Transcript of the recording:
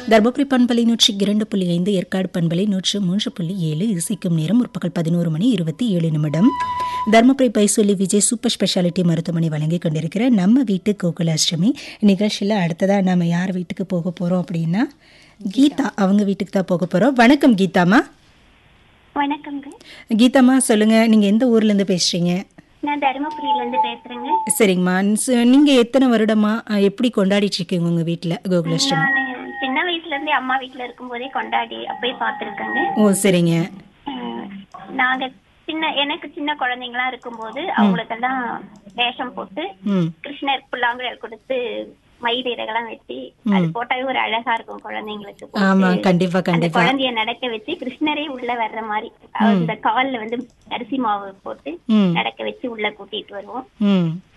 தருமபுரி பண்பலை நூற்றி இரண்டு புள்ளி ஐந்து ஏற்காடு பண்பலை நூற்று மூன்று புள்ளி ஏழு இசைக்கும் நேரம் முற்பகல் பதினோரு மணி இருபத்தி ஏழு நிமிடம் தருமபுரி பைசொல்லி விஜய் சூப்பர் ஸ்பெஷாலிட்டி மருத்துவமனை வழங்கி கொண்டிருக்கிற நம்ம வீட்டு கோகுலாஷ்டமி நிகழ்ச்சியில் அடுத்ததாக நம்ம யார் வீட்டுக்கு போக போகிறோம் அப்படின்னா கீதா அவங்க வீட்டுக்கு தான் போக போகிறோம் வணக்கம் கீதாமா வணக்கங்க கீதாமா சொல்லுங்க நீங்கள் எந்த ஊர்லேருந்து பேசுகிறீங்க நான் தருமபுரியில இருந்து பேசுறேங்க சரிங்கம்மா ச- நீங்க எத்தனை வருடமா அஹ், எப்படி கொண்டாடிட்டு இருக்கீங்க உங்க வீட்டில் கோகுலாஷ்டமி நான் சின்ன வயசுல இருந்தே அம்மா வீட்ல இருக்கும்போதே கொண்டாடி அப்பயே பார்த்துருக்கேங்க ஓ சரிங்க நாங்க சின்ன எனக்கு சின்ன குழந்தைங்களா இருக்கும்போது அவங்களுக்கெல்லாம் வேஷம் போட்டு ம் கிருஷ்ணர் புல்லாங்குழல் கொடுத்து மயில் இறகெல்லாம் வச்சு அது போட்டாவே ஒரு அழகா இருக்கும் குழந்தைங்களுக்கு போட்டு. ஆமா கண்டிப்பா அந்த கண்டிப்பா குழந்தைய நடக்க வச்சு கிருஷ்ணரே உள்ள வர்ற மாதிரி அந்த கால்ல வந்து அரிசி மாவு போட்டு ம் நடக்க வச்சு உள்ள கூட்டிட்டு வருவோம் ம்